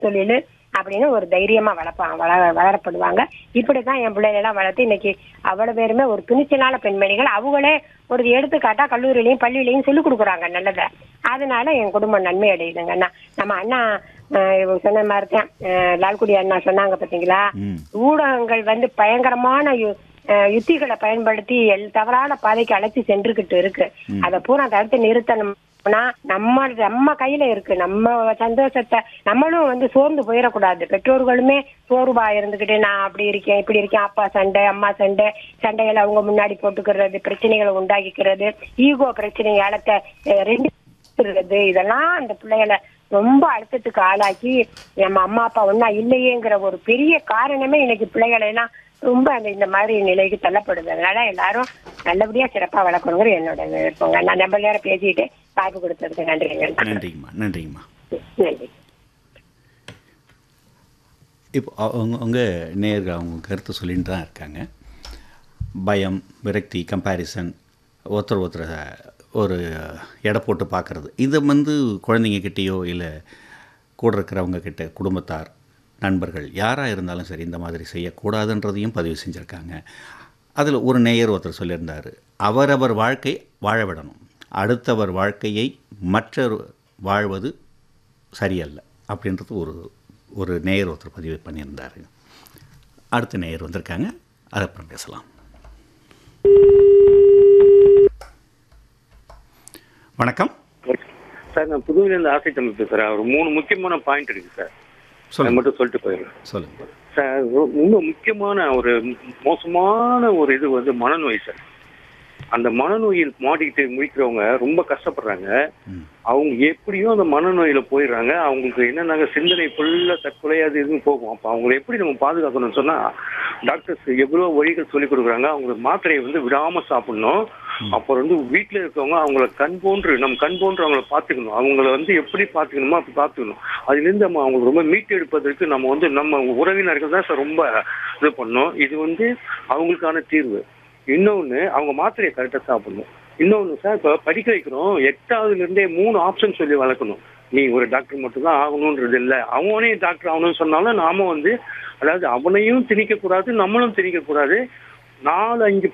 தொழில் அப்படின்னு ஒரு தைரியமா வளர்ப்பாங்க வள வளரப்படுவாங்க இப்படித்தான் என் பிள்ளைகள் எல்லாம் வளர்த்து இன்னைக்கு அவ்வளவு பேருமே ஒரு துணிச்சலான பெண்மணிகள் அவங்களே ஒரு எடுத்துக்காட்டா கல்லூரியிலையும் பள்ளியிலையும் சொல்லிக் கொடுக்குறாங்க நல்லத அதனால என் குடும்பம் நன்மை அடையுதுங்க அண்ணா நம்ம அண்ணா அஹ், இவங்க சொன்ன மாதிரி தான் அஹ், லால்குடி அண்ணா சொன்னாங்க பாத்தீங்களா ம் ஊடகங்கள் வந்து பயங்கரமான யு- அஹ், யுத்திகளை பயன்படுத்தி எல் தவறான பாதைக்கு அழைச்சி சென்றுகிட்டு இருக்கு அதை பூரா தடுத்து நிறுத்தணும்னா நம்ம நம்ம கையில இருக்கு நம்ம சந்தோஷத்தை நம்மளும் வந்து சோர்ந்து போயிடக்கூடாது பெற்றோர்களுமே சோர்வா இருந்துகிட்டு நான் அப்படி இருக்கேன் இப்படி இருக்கேன் அப்பா சண்டை அம்மா சண்டை சண்டைகளை அவங்க முன்னாடி போட்டுக்கிறது பிரச்சனைகளை உண்டாக்கிக்கிறது ஈகோ பிரச்சனையாலத்தை அஹ், ரெண்டு இருக்கிறது இதெல்லாம் அந்த பிள்ளைகளை ரொம்ப அழுத்தத்துக்கு ஆளாக்கி நம்ம அம்மா அப்பா ஒன்னா இல்லையேங்கிற ஒரு பெரிய காரணமே இன்னைக்கு பிள்ளைகளை எல்லாம் ரொம்ப அந்த இந்த மாதிரி நிலைக்கு தள்ளப்படுது அதனால எல்லாரும் நல்லபடியா சிறப்பா வளர்க்கணுங்கிற என்னோட விருப்பங்க நான் நம்ம நேரம் பேசிட்டு வாய்ப்பு கொடுத்ததுக்கு நன்றிங்க நன்றிங்கம்மா நன்றிங்கம்மா நன்றி இப்போ அவங்க அவங்க நேர்கள் அவங்க கருத்து சொல்லிட்டு தான் இருக்காங்க பயம் விரக்தி கம்பேரிசன் ஒருத்தர் ஒருத்தரை ஒரு எடை போட்டு பார்க்குறது இதை வந்து குழந்தைங்கக்கிட்டேயோ இல்லை கூட இருக்கிறவங்க கிட்ட குடும்பத்தார் நண்பர்கள் யாராக இருந்தாலும் சரி இந்த மாதிரி செய்யக்கூடாதுன்றதையும் பதிவு செஞ்சுருக்காங்க அதில் ஒரு நேயர் ஒருத்தர் சொல்லியிருந்தார் அவரவர் வாழ்க்கை வாழ விடணும் அடுத்தவர் வாழ்க்கையை மற்றொரு வாழ்வது சரியல்ல அப்படின்றது ஒரு ஒரு நேயர் ஒருத்தர் பதிவு பண்ணியிருந்தார் அடுத்த நேயர் வந்திருக்காங்க அதை அப்புறம் பேசலாம் வணக்கம் சார் நான் புதுவையிலேருந்து ஆசை தம்பி பேசுகிறேன் ஒரு மூணு முக்கியமான பாயிண்ட் இருக்கு சார் அதை சொல்லுங்க மட்டும் சொல்லிட்டு போயிடுறேன் சொல்லுங்க சார் ரொ- ரொம்ப முக்கியமான ஒரு மோசமான ஒரு இது வந்து மனநோய் சார் அந்த மனநோயில் மாட்டிக்கிட்டு முடிக்கிறவங்க ரொம்ப கஷ்டப்படுறாங்க ம். அவங்க எப்படியும் அந்த மனநோயில போயிடுறாங்க அவங்களுக்கு என்னன்னாங்க சிந்தனை ஃபுல்லா தற்கொலை அது இதுன்னு போகும் அப்ப அவங்களை எப்படி நம்ம பாதுகாக்கணும்னு சொன்னா டாக்டர்ஸ் எவ்வளவு வழிகள் சொல்லி கொடுக்குறாங்க அவங்களுக்கு மாத்திரையை வந்து விடாம சாப்பிடணும் அப்புறம் வந்து வீட்டுல இருக்கவங்க அவங்கள கண் போன்று நம்ம கண் போன்று அவங்கள பாத்துக்கணும் அவங்கள வந்து எப்படி பாத்துக்கணுமோ அப்படி பாத்துக்கணும் அதுல இருந்து நம்ம அவங்களுக்கு ரொம்ப மீட்டு எடுப்பதற்கு நம்ம வந்து நம்ம உறவினர்கள் தான் சார் ரொம்ப இது பண்ணணும் இது வந்து அவங்களுக்கான தீர்வு இன்னொன்னு அவங்க மாத்திரையை கரெக்டா சாப்பிடணும் இன்னொன்னு சார் இப்ப படிக்க வைக்கிறோம் எட்டாவதுல இருந்தே மூணு ஆப்ஷன் சொல்லி வளர்க்கணும் நீ ஒரு டாக்டர் மட்டும் தான் ஆகணும்ன்றது இல்ல அவனே டாக்டர் ஆகணும்னு சொன்னாலும் நாம வந்து அதாவது அவனையும் திணிக்க கூடாது நம்மளும் திணிக்க கூடாது நாலு அஞ்சு